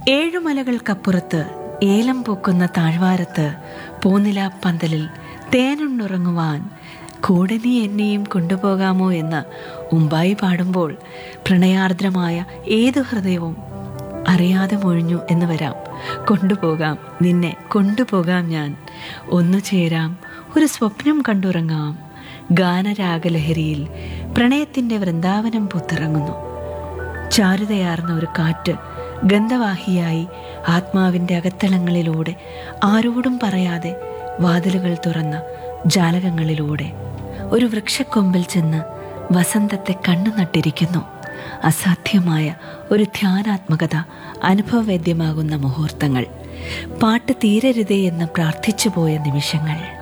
ഏഴുമലകൾക്കപ്പുറത്ത് ഏലം പൂക്കുന്ന താഴ്വാരത്ത് പൂനില പന്തലിൽ തേനുണ്ടുറങ്ങുവാൻ കൂടെ നീ എന്നെയും കൊണ്ടുപോകാമോ എന്ന് ഉമ്പായി പാടുമ്പോൾ പ്രണയാർദ്രമായ ഏതു ഹൃദയവും അറിയാതെ മൊഴിഞ്ഞു എന്ന് വരാം കൊണ്ടുപോകാം നിന്നെ കൊണ്ടുപോകാം ഞാൻ ഒന്നു ചേരാം ഒരു സ്വപ്നം കണ്ടുറങ്ങാം ഗാനരാഗലഹരിയിൽ പ്രണയത്തിൻ്റെ വൃന്ദാവനം പുത്തിറങ്ങുന്നു ചാരുതയാർന്ന ഒരു കാറ്റ് ഗന്ധവാഹിയായി ആത്മാവിൻ്റെ അകത്തളങ്ങളിലൂടെ ആരോടും പറയാതെ വാതിലുകൾ തുറന്ന ജാലകങ്ങളിലൂടെ ഒരു വൃക്ഷക്കൊമ്പിൽ ചെന്ന് വസന്തത്തെ കണ്ണു നട്ടിരിക്കുന്നു അസാധ്യമായ ഒരു ധ്യാനാത്മകത അനുഭവവേദ്യമാകുന്ന മുഹൂർത്തങ്ങൾ പാട്ട് തീരരുതേ എന്ന് പ്രാർത്ഥിച്ചു പോയ നിമിഷങ്ങൾ